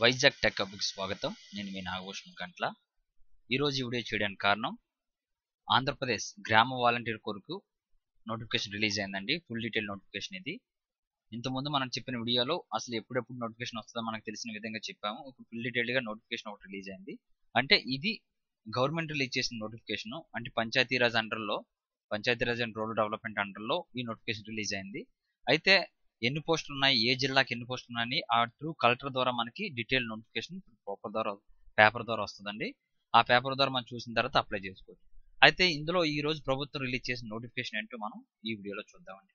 Vizag tech హబ్కి స్వాగతం నేను మీ నాగభూషణం గంట్ల ఈరోజు ఈ వీడియో చేయడానికి కారణం ఆంధ్రప్రదేశ్ గ్రామ వాలంటీర్ కొరకు నోటిఫికేషన్ రిలీజ్ అయిందండి ఫుల్ డీటెయిల్ నోటిఫికేషన్ ఇది ఇంతకుముందు మనం చెప్పిన వీడియోలో అసలు ఎప్పుడెప్పుడు నోటిఫికేషన్ వస్తుందో మనకు తెలిసిన విధంగా చెప్పాము ఒక ఫుల్ డీటెయిల్గా నోటిఫికేషన్ ఒకటి రిలీజ్ అయింది అంటే ఇది గవర్నమెంట్ రిలీజ్ చేసిన నోటిఫికేషన్ అంటే పంచాయతీరాజ్ అండర్లో పంచాయతీరాజ్ అండ్ రూరల్ డెవలప్మెంట్ అండర్లో ఈ నోటిఫికేషన్ రిలీజ్ అయింది అయితే ఎన్ని పోస్టులు ఉన్నాయి ఏ జిల్లాకి ఎన్ని పోస్టులు ఉన్నాయి ఆ త్రూ కలెక్టర్ ద్వారా మనకి డీటెయిల్ నోటిఫికేషన్ పేపర్ ద్వారా పేపర్ ద్వారా వస్తుందండి ఆ పేపర్ ద్వారా మనం చూసిన తర్వాత అప్లై చేసుకోవచ్చు అయితే ఇందులో ఈ రోజు ప్రభుత్వం రిలీజ్ చేసిన నోటిఫికేషన్ ఏంటో మనం ఈ వీడియోలో చూద్దామండి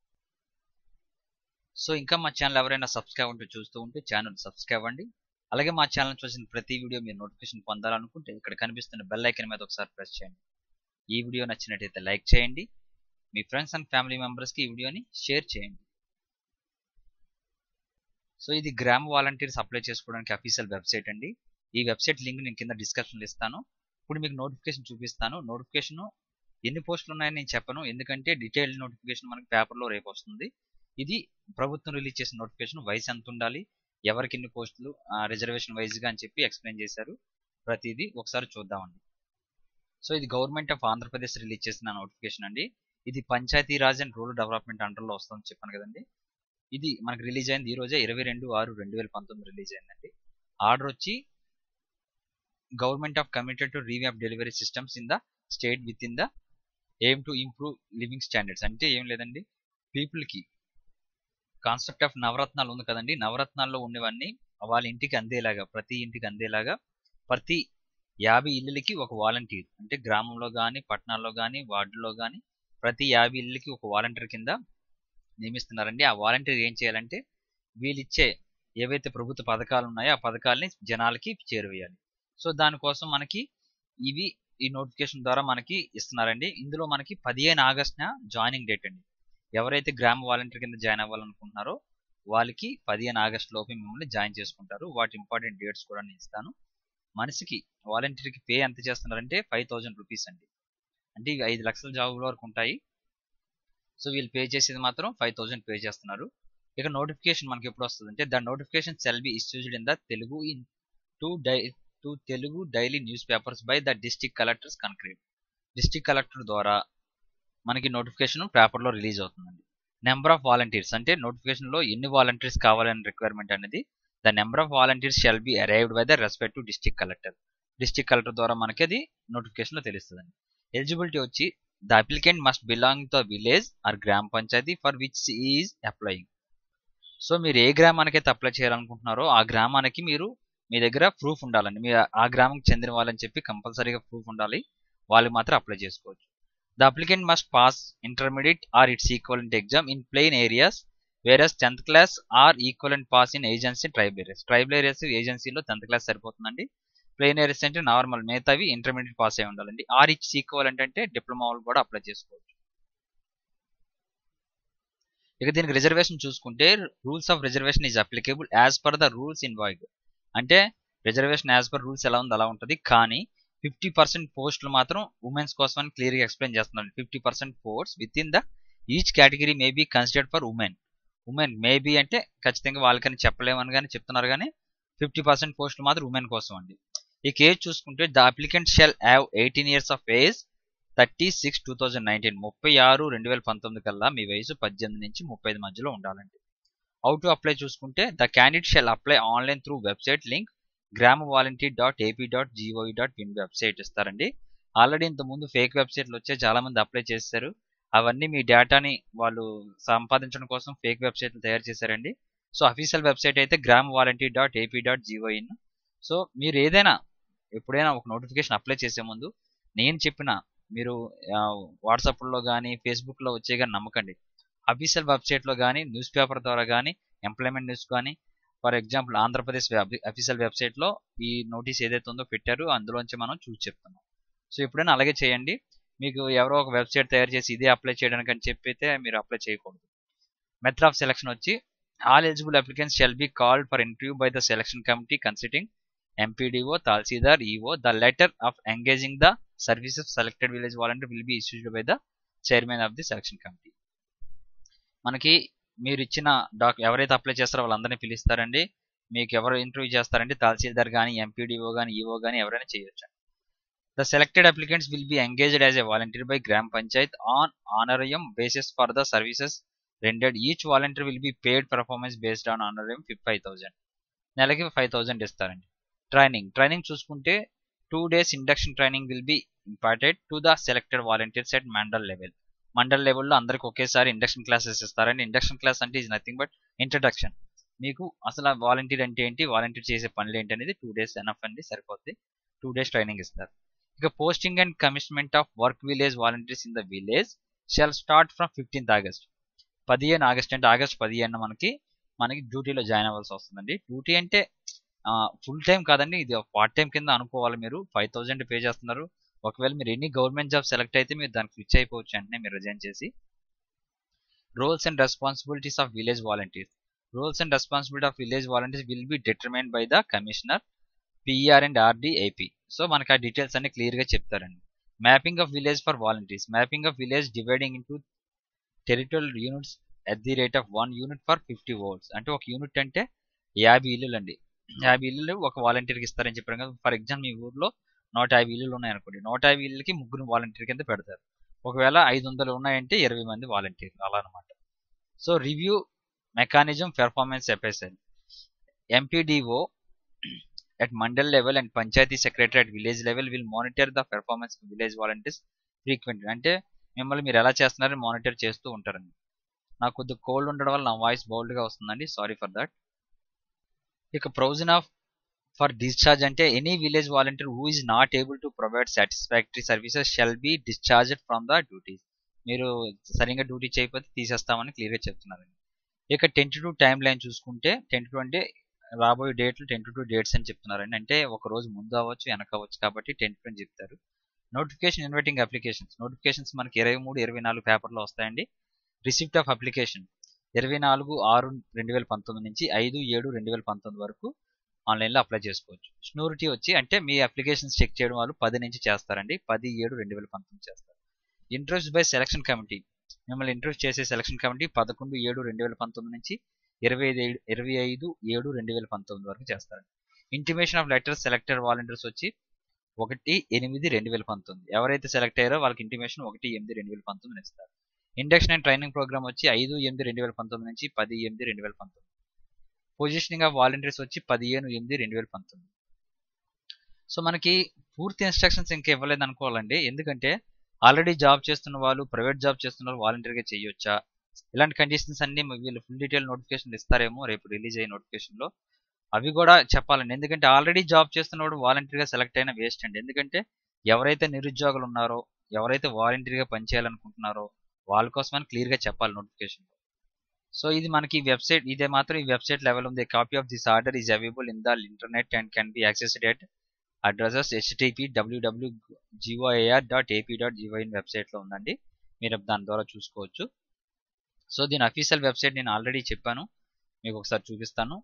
సో ఇంకా మా ఛానల్ ఎవరైనా సబ్స్క్రైబ్ ఉంటే చూస్తూ ఉంటే ఛానల్ సబ్స్క్రైబ్ అవ్వండి అలాగే మా ఛానల్ చూసిన ప్రతి వీడియో మీరు నోటిఫికేషన్ పొందాలనుకుంటే ఇక్కడ కనిపిస్తున్న బెల్ ఐకన్ మీద ఒకసారి ప్రెస్ చేయండి ఈ వీడియో నచ్చినట్టయితే లైక్ చేయండి మీ ఫ్రెండ్స్ అండ్ ఫ్యామిలీ మెంబర్స్కి ఈ వీడియోని షేర్ చేయండి సో ఇది గ్రామ వాలంటీర్స్ అప్లై చేసుకోవడానికి అఫీషియల్ వెబ్సైట్ అండి ఈ వెబ్సైట్ లింక్ నేను కింద డిస్క్రిప్షన్లో ఇస్తాను ఇప్పుడు మీకు నోటిఫికేషన్ చూపిస్తాను నోటిఫికేషన్ ఎన్ని పోస్టులు ఉన్నాయని నేను చెప్పను ఎందుకంటే డీటెయిల్ నోటిఫికేషన్ మనకి పేపర్లో రేపు వస్తుంది ఇది ప్రభుత్వం రిలీజ్ చేసిన నోటిఫికేషన్ వయసు ఎంత ఉండాలి ఎవరికి ఎన్ని పోస్టులు రిజర్వేషన్ వైజ్గా అని చెప్పి ఎక్స్ప్లెయిన్ చేశారు ప్రతిదీ ఒకసారి చూద్దామండి సో ఇది గవర్నమెంట్ ఆఫ్ ఆంధ్రప్రదేశ్ రిలీజ్ చేసిన నోటిఫికేషన్ అండి ఇది panchayati raj and rural development అండర్లో వస్తుందని చెప్పాను కదండి ఇది మనకు రిలీజ్ అయింది ఈ రోజే ఇరవై రెండు ఆరు రెండు వేల పంతొమ్మిది రిలీజ్ అయిందండి ఆర్డర్ వచ్చి government of committed to revamp delivery systems in the state within the aim to improve living standards అంటే ఏం లేదండి పీపుల్కి కాన్సెప్ట్ ఆఫ్ నవరత్నాలు ఉంది కదండి నవరత్నాల్లో ఉండేవన్నీ వాళ్ళ ఇంటికి అందేలాగా ప్రతి ఇంటికి అందేలాగా ప్రతి యాభై ఇళ్ళకి ఒక వాలంటీర్ అంటే గ్రామంలో కానీ పట్టణాల్లో కానీ వార్డులో కానీ ప్రతి యాభై ఇళ్ళకి ఒక వాలంటీర్ కింద నియమిస్తున్నారండి ఆ వాలంటీర్ ఏం చేయాలంటే వీళ్ళిచ్చే ఏవైతే ప్రభుత్వ పథకాలు ఉన్నాయో ఆ పథకాలని జనాలకి చేరువేయాలి సో దానికోసం మనకి ఇవి ఈ నోటిఫికేషన్ ద్వారా మనకి ఇస్తున్నారండి ఇందులో మనకి పదిహేను ఆగస్టున జాయినింగ్ డేట్ అండి ఎవరైతే గ్రామ వాలంటీర్ కింద జాయిన్ అవ్వాలనుకుంటున్నారో వాళ్ళకి పదిహేను ఆగస్టు లోపు మిమ్మల్ని జాయిన్ చేసుకుంటారు వాటి ఇంపార్టెంట్ డేట్స్ కూడా నేను ఇస్తాను మనిషికి వాలంటీర్కి పే ఎంత చేస్తున్నారంటే ఫైవ్ థౌజండ్ రూపీస్ అండి అంటే ఇవి ఐదు లక్షల జాబుల వరకు ఉంటాయి సో వీళ్ళు పే చేసేది మాత్రం ఫైవ్ థౌజండ్ పే చేస్తున్నారు ఇక నోటిఫికేషన్ మనకి ఎప్పుడు వస్తుంది అంటే the notification shall be issued in the Telugu in two die two Telugu daily newspapers by the district collectors concrete district collector ద్వారా మనకి నోటిఫికేషన్ పేపర్లో రిలీజ్ అవుతుందండి నెంబర్ ఆఫ్ వాలంటీర్స్ అంటే నోటిఫికేషన్లో ఎన్ని వాలంటీర్స్ కావాలని రిక్వైర్మెంట్ అనేది the number of volunteers shall be arrived by the respect to district collector district collector ద్వారా మనకి అది నోటిఫికేషన్లో తెలుస్తుందండి ఎలిజిబిలిటీ వచ్చి the applicant must belong the village or gram panchayati for which is applying so మీరు ఏ గ్రామానికి అయితే అప్లై చేయాలనుకుంటున్నారో ఆ గ్రామానికి మీరు మీ దగ్గర ప్రూఫ్ ఉండాలండి మీరు ఆ గ్రామంకి చెందిన వాళ్ళని చెప్పి కంపల్సరీగా ప్రూఫ్ ఉండాలి వాళ్ళకి మాత్రం అప్లై చేసుకోవచ్చు the applicant must pass intermediate or its equivalent exam in plain areas whereas tenth class or equivalent pass in agency tribal areas tribal areas ఏజెన్సీలో టెన్త్ క్లాస్ సరిపోతుందండి ప్లెయిన్ ఏరియాస్ అంటే నార్మల్ మిగతావి intermediate pass అయి ఉండాలండి or its equivalent అంటే diploma వాళ్ళు కూడా apply చేసుకోవచ్చు ఇక దీనికి రిజర్వేషన్ చూసుకుంటే rules of reservation is applicable as per the rules in wide అంటే రిజర్వేషన్ యాజ్ పర్ రూల్స్ ఎలా ఉంది అలా ఉంటుంది కానీ ఫిఫ్టీ పర్సెంట్ పోస్టులు మాత్రం ఉమెన్స్ కోసం అని క్లియర్గా ఎక్స్ప్లెయిన్ చేస్తున్నారు fifty percent post within the each category may be considered for women women maybe అంటే ఖచ్చితంగా వాళ్ళకని చెప్పలేమని కానీ చెప్తున్నారు కానీ ఫిఫ్టీ పర్సెంట్ పోస్టులు మాత్రం ఉమెన్ కోసం అండి ఈ కేజ్ చూసుకుంటే the applicant shall have eighteen years of age thirty six two thousand nineteen ముప్పై ఆరు రెండు వేల పంతొమ్మిది కల్లా మీ వయసు పద్దెనిమిది నుంచి ముప్పై ఐదు మధ్యలో ఉండాలండి హౌ టు అప్లై చూసుకుంటే the candidate shall apply online through website link grama volunteer dot AP dot GOE dot in website ఇస్తారండి ఆల్రెడీ ఇంతకుముందు ఫేక్ వెబ్సైట్లు వచ్చే చాలా మంది అప్లై చేస్తారు అవన్నీ మీ డేటాని వాళ్ళు సంపాదించడం కోసం ఫేక్ వెబ్సైట్లు తయారు చేశారండి సో అఫీషియల్ వెబ్సైట్ అయితే grama volunteer dot AP dot GO in so మీరు ఏదైనా ఎప్పుడైనా ఒక నోటిఫికేషన్ అప్లై చేసే ముందు నేను చెప్పిన మీరు వాట్సాప్లో కానీ ఫేస్బుక్లో వచ్చే కానీ నమ్మకండి అఫీషియల్ వెబ్సైట్లో కానీ న్యూస్ పేపర్ ద్వారా కానీ ఎంప్లాయ్మెంట్ న్యూస్ కానీ ఫర్ ఎగ్జాంపుల్ ఆంధ్రప్రదేశ్ అఫీషియల్ వెబ్సైట్లో ఈ నోటీస్ ఏదైతే ఉందో పెట్టారో అందులోంచి మనం చూసి చెప్తున్నాం సో ఎప్పుడైనా అలాగే చేయండి మీకు ఎవరో ఒక వెబ్సైట్ తయారు చేసి ఇదే అప్లై చేయడానికి అని చెప్పైతే మీరు అప్లై చేయకూడదు మెథడ్ ఆఫ్ సెలక్షన్ వచ్చి all eligible applicants shall be called for interview by the selection committee consisting MPDO Tahsildar EO the letter of engaging the services selected village volunteer will be issued by the chairman of the selection committee మనకి మీరు ఇచ్చిన dock ఎవరైతే apply చేస్తారో వాళ్ళందరినీ పిలుస్తారండి మీకు ఎవరు interview చేస్తారంటే తహసీల్దార్ కానీ ఎంపీడీఓ కానీ ఈఓ కానీ ఎవరైనా చేయొచ్చు the selected applicants will be engaged as a volunteer by Grama Panchayat on honorarium basis for the services rendered each volunteer will be paid performance based on honorarium five thousand నెలకి five thousand ఇస్తారండి training training చూసుకుంటే two days induction training will be imparted to the selected volunteers at mandal level mandal లెవెల్లో అందరికి ఒకేసారి induction classes ఇస్తారండి induction class అంటే is nothing but introduction మీకు అసలు వాలంటీర్ అంటే ఏంటి వాలంటీర్ చేసే పనులు ఏంటి అనేది టూ డేస్ ఎనఫ్ అండి సరిపోద్ది టూ డేస్ ట్రైనింగ్ ఇస్తారు ఇక posting and commencement of work village volunteers in the village shall start from fifteenth August పదిహేను ఆగస్ట్ అంటే ఆగస్ట్ పదిహేను మనకి మనకి డ్యూటీలో జాయిన్ అవ్వాల్సి వస్తుందండి డ్యూటీ అంటే ఫుల్ టైం కాదండి ఇది పార్ట్ టైం కింద అనుకోవాలి మీరు ఫైవ్ థౌజండ్ పే చేస్తున్నారు ఒకవేళ మీరు ఎన్ని గవర్నమెంట్ జాబ్ సెలెక్ట్ అయితే మీరు దానికి స్విచ్ అయిపోవచ్చు అంటే మీరు రిజైన్ చేసి roles and responsibilities of village volunteers roles and responsibility of village volunteers will be determined by the commissioner PR and RD AP so మనకి ఆ డీటెయిల్స్ అన్ని క్లియర్ గా చెప్తారండి mapping of village for volunteers mapping of village dividing into territorial units at the rate of one unit for fifty votes అంటే ఒక unit అంటే యాభై ఇల్లులు అండి యాభై ఇల్లులు ఒక వాలంటీర్కి ఇస్తారని చెప్పారు కదా ఫర్ ఎగ్జాంపుల్ మీ ఊర్లో నూట యాభై ఇల్లులు ఉన్నాయనుకోండి నూట యాభై ఇల్లుకి ముగ్గురు వాలంటీర్ కింద పెడతారు ఒకవేళ ఐదు వందలు ఉన్నాయంటే ఇరవై మంది వాలంటీర్లు అలా అనమాట so review mechanism performance FSL MPDO at mandal level and panchayat secretary at village level will monitor the performance of village volunteers frequently అంటే మిమ్మల్ని మీరు ఎలా చేస్తున్నారని మానిటర్ చేస్తూ ఉంటారండి నాకు కొద్దిగా కోల్డ్ ఉండడం వల్ల నా వాయిస్ బౌల్డ్గా వస్తుందండి సారీ ఫర్ దట్ ఇక ప్రొవిజన్ ఆఫ్ ఫర్ డిశ్చార్జ్ అంటే any village volunteer who is not able to provide satisfactory services shall be discharged from the duties మీరు సరిగ్గా డ్యూటీ చేయకపోతే తీసేస్తామని క్లియర్గా చెప్తున్నారండి ఇక టెన్ టు టైం లైన్ చూసుకుంటే టెన్ టు అంటే రాబోయే డేట్లు టెన్ టు టూ డేట్స్ అని చెప్తున్నారండి అంటే ఒక రోజు ముందు అవ్వచ్చు వెనక అవ్వచ్చు కాబట్టి టెన్ టు అని చెప్తారు నోటిఫికేషన్ ఇన్వైటింగ్ అప్లికేషన్స్ నోటిఫికేషన్స్ మనకి ఇరవై మూడు ఇరవై నాలుగు పేపర్లో వస్తాయండి రిసిప్ట్ ఆఫ్ అప్లికేషన్ ఇరవై నాలుగు ఆరు రెండు వేల పంతొమ్మిది నుంచి ఐదు ఏడు రెండు వేల పంతొమ్మిది వరకు ఆన్లైన్లో అప్లై చేసుకోవచ్చు స్నూరిటీ వచ్చి అంటే మీ అప్లికేషన్స్ చెక్ చేయడం వాళ్ళు పది నుంచి చేస్తారండి పది ఏడు రెండు వేల పంతొమ్మిది చేస్తారు ఇంటర్వ్యూస్ బై సెలక్షన్ కమిటీ మిమ్మల్ని ఇంటర్వ్యూ చేసే సెలక్షన్ కమిటీ పదకొండు ఏడు రెండు వేల పంతొమ్మిది నుంచి ఇరవై ఐదు ఇరవై ఐదు ఏడు రెండు వేల పంతొమ్మిది వరకు చేస్తారండి intimation of letter selected volunteers వచ్చి ఒకటి ఎనిమిది రెండు వేల పంతొమ్మిది ఎవరైతే సెలెక్ట్ అయ్యారో వాళ్ళకి ఇంటిమేషన్ ఒకటి ఎనిమిది రెండు వేల పంతొమ్మిది ఇస్తారు ఇండక్షన్ అండ్ ట్రైనింగ్ ప్రోగ్రామ్ వచ్చి ఐదు ఎనిమిది రెండు వేల పంతొమ్మిది నుంచి పది ఎనిమిది రెండు వేల పంతొమ్మిది పొజిషనింగ్ ఆఫ్ వాలంటీర్స్ వచ్చి పదిహేను ఎనిమిది రెండు వేల పంతొమ్మిది సో మనకి పూర్తి ఇన్స్ట్రక్షన్స్ ఇంకా ఇవ్వలేదు అనుకోవాలండి ఎందుకంటే ఆల్రెడీ జాబ్ చేస్తున్న వాళ్ళు ప్రైవేట్ జాబ్ చేస్తున్న వాళ్ళు వాలంటీర్గా చేయొచ్చా ఇలాంటి కండిషన్స్ అన్ని వీళ్ళు ఫుల్ డీటెయిల్ నోటిఫికేషన్ ఇస్తారేమో రేపు రిలీజ్ అయ్యే నోటిఫికేషన్లో అవి కూడా చెప్పాలండి ఎందుకంటే ఆల్రెడీ జాబ్ చేస్తున్నవాడు వాలంటీర్గా సెలెక్ట్ అయిన వేస్ట్ అండి ఎందుకంటే ఎవరైతే నిరుద్యోగులు ఉన్నారో ఎవరైతే వాలంటీర్గా పనిచేయాలనుకుంటున్నారో వాళ్ళ కోసమని క్లియర్గా చెప్పాలి నోటిఫికేషన్ సో ఇది మనకి వెబ్సైట్ ఇదే మాత్రం ఈ వెబ్సైట్ లెవెల్ ఉంది copy of this order is available in the internet and can be accessed at addresses HTTP WWW GOAR dot AP dot gov in వెబ్సైట్లో ఉందండి మీరు దాని ద్వారా చూసుకోవచ్చు సో దీని అఫీషియల్ వెబ్సైట్ నేను ఆల్రెడీ చెప్పాను మీకు ఒకసారి చూపిస్తాను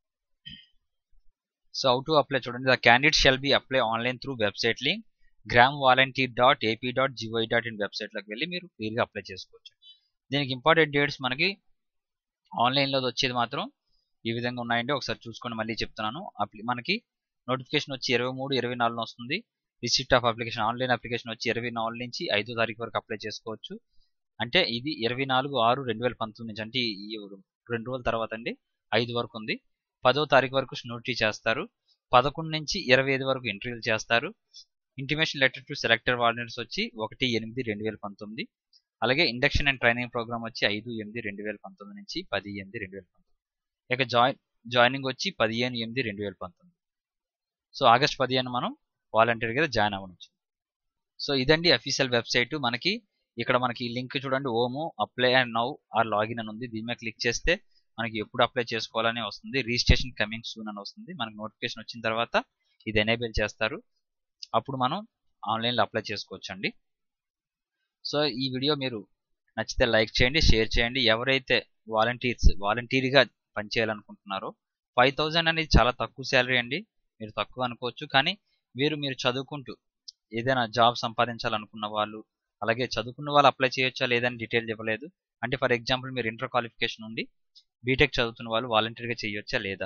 సో హౌ టు అప్లై చూడండి the candidate shall be apply online through website link Gram volunteer dot AP dot GOI dot in వెబ్సైట్లోకి వెళ్ళి మీరు క్లియర్గా అప్లై చేసుకోవచ్చు దీనికి ఇంపార్టెంట్ డేట్స్ మనకి ఆన్లైన్లో వచ్చేది మాత్రం ఈ విధంగా ఉన్నాయండి ఒకసారి చూసుకొని మళ్ళీ చెప్తున్నాను మనకి నోటిఫికేషన్ వచ్చి ఇరవై మూడు ఇరవై నాలుగున వస్తుంది receipt of application online application వచ్చి ఇరవై నాలుగు నుంచి ఐదో తారీఖు వరకు అప్లై చేసుకోవచ్చు అంటే ఇది ఇరవై నాలుగు ఆరు రెండు వేల పంతొమ్మిది నుంచి అంటే ఈ రెండు రోజుల తర్వాత అండి ఐదు వరకు ఉంది పదో తారీఖు వరకు స్నూటీ చేస్తారు పదకొండు నుంచి ఇరవై ఐదు వరకు ఇంటర్వ్యూలు చేస్తారు intimation letter to selector volunteers వచ్చి ఒకటి ఎనిమిది రెండు వేల పంతొమ్మిది అలాగే ఇండక్షన్ అండ్ ట్రైనింగ్ ప్రోగ్రామ్ వచ్చి ఐదు ఎనిమిది రెండు వేల పంతొమ్మిది నుంచి పది ఎనిమిది రెండు వేల పంతొమ్మిది ఇక జాయిన్ జాయినింగ్ వచ్చి పదిహేను ఎనిమిది రెండు వేల పంతొమ్మిది సో ఆగస్ట్ పదిహేను మనం వాలంటీర్గా జాయిన్ అవ్వచ్చు సో ఇదండి అఫీషియల్ వెబ్సైట్ మనకి ఇక్కడ మనకి లింక్ చూడండి home apply and now or login అని ఉంది దీని మీద క్లిక్ చేస్తే మనకి ఎప్పుడు అప్లై చేసుకోవాలని వస్తుంది రిజిస్ట్రేషన్ కమింగ్ సూన్ అని వస్తుంది మనకి నోటిఫికేషన్ వచ్చిన తర్వాత ఇది ఎనేబుల్ చేస్తారు అప్పుడు మనం ఆన్లైన్లో అప్లై చేసుకోవచ్చు అండి సో ఈ వీడియో మీరు నచ్చితే లైక్ చేయండి షేర్ చేయండి ఎవరైతే వాలంటీర్స్ వాలంటీర్గా పనిచేయాలనుకుంటున్నారో ఫైవ్ థౌజండ్ అనేది చాలా తక్కువ శాలరీ అండి మీరు తక్కువ అనుకోవచ్చు కానీ మీరు మీరు చదువుకుంటూ ఏదైనా జాబ్ సంపాదించాలనుకున్న వాళ్ళు అలాగే చదువుకున్న వాళ్ళు అప్లై చేయొచ్చా లేదని డీటెయిల్ ఇవ్వలేదు అంటే ఫర్ ఎగ్జాంపుల్ మీరు ఇంటర్ క్వాలిఫికేషన్ ఉండి బీటెక్ చదువుతున్న వాళ్ళు వాలంటీర్గా చేయొచ్చా లేదా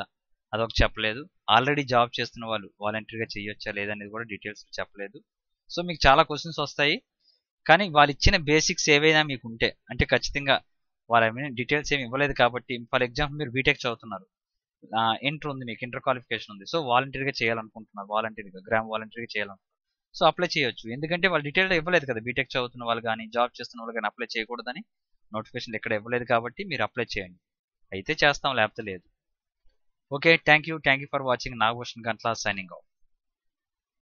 అదొక చెప్పలేదు ఆల్రెడీ జాబ్ చేస్తున్న వాళ్ళు వాలంటీర్గా చేయొచ్చా లేదనేది కూడా డీటెయిల్స్ చెప్పలేదు సో మీకు చాలా క్వశ్చన్స్ వస్తాయి కానీ వాళ్ళు ఇచ్చిన బేసిక్స్ ఏవైనా మీకు ఉంటే అంటే ఖచ్చితంగా వాళ్ళ డీటెయిల్స్ ఏమి ఇవ్వలేదు కాబట్టి ఫర్ ఎగ్జాంపుల్ మీరు బీటెక్ చదువుతున్నారు ఇంటర్ ఉంది మీకు ఇంటర్ క్వాలిఫికేషన్ ఉంది సో వాలంటీర్గా చేయాలనుకుంటున్నారు వాలంటీర్గా గ్రామ్ వాలంటీర్గా చేయాలనుకుంటున్నారు సో అప్లై చేయొచ్చు ఎందుకంటే వాళ్ళు డీటెయిల్ ఇవ్వలేదు కదా బీటెక్ చదువుతున్న వాళ్ళు కానీ జాబ్ చేస్తున్న వాళ్ళు కానీ అప్లై చేయకూడదని నోటిఫికేషన్ ఎక్కడ ఇవ్వలేదు కాబట్టి మీరు అప్లై చేయండి అయితే చేస్తాం లేకపోతే లేదు okay thank you thank you for watching Nagabhushan Gantla signing of